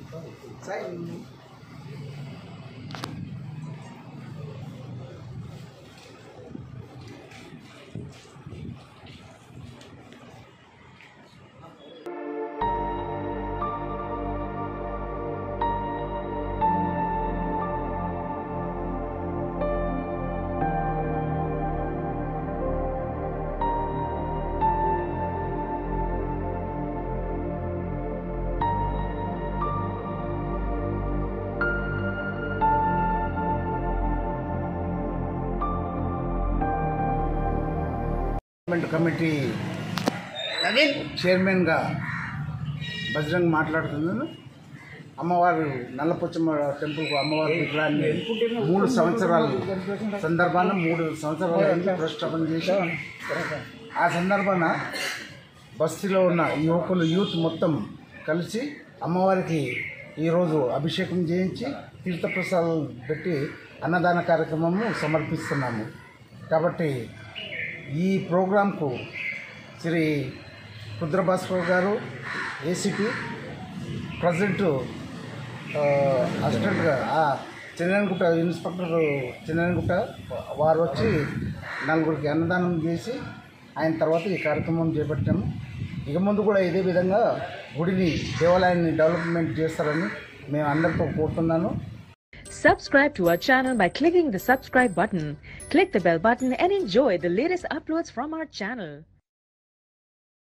Development committee చైర్మన్గా బజరంగ్ మాట్లాడుతున్నాను అమ్మవారు నల్లపుచ్చమ్మ టెంపుల్కు అమ్మవారి విగ్రహాన్ని మూడు సంవత్సరాలు సందర్భాన మూడు సంవత్సరాలు అయింది ప్రతిష్టాపన చేశాం ఆ సందర్భాన బస్తీలో ఉన్న యువకులు యూత్ మొత్తం కలిసి అమ్మవారికి ఈరోజు అభిషేకం చేయించి తీర్థప్రసాదం పెట్టి అన్నదాన కార్యక్రమము సమర్పిస్తున్నాము కాబట్టి ఈ ప్రోగ్రాంకు శ్రీ రుద్రభాస్కర్ గారు ఏసీపీ ప్రజెంట్ అసిస్టెంట్గా చిన్నగుట్ట ఇన్స్పెక్టర్ చిన్నగుట్ట వారు వచ్చి నలుగురికి అన్నదానం చేసి ఆయన తర్వాత ఈ కార్యక్రమం చేపట్టాము ఇక ముందు కూడా ఇదే విధంగా గుడిని దేవాలయాన్ని డెవలప్మెంట్ చేస్తారని మేము అందరితో కోరుతున్నాను Subscribe to our channel by clicking the subscribe button. Click the bell button and enjoy the latest uploads from our channel.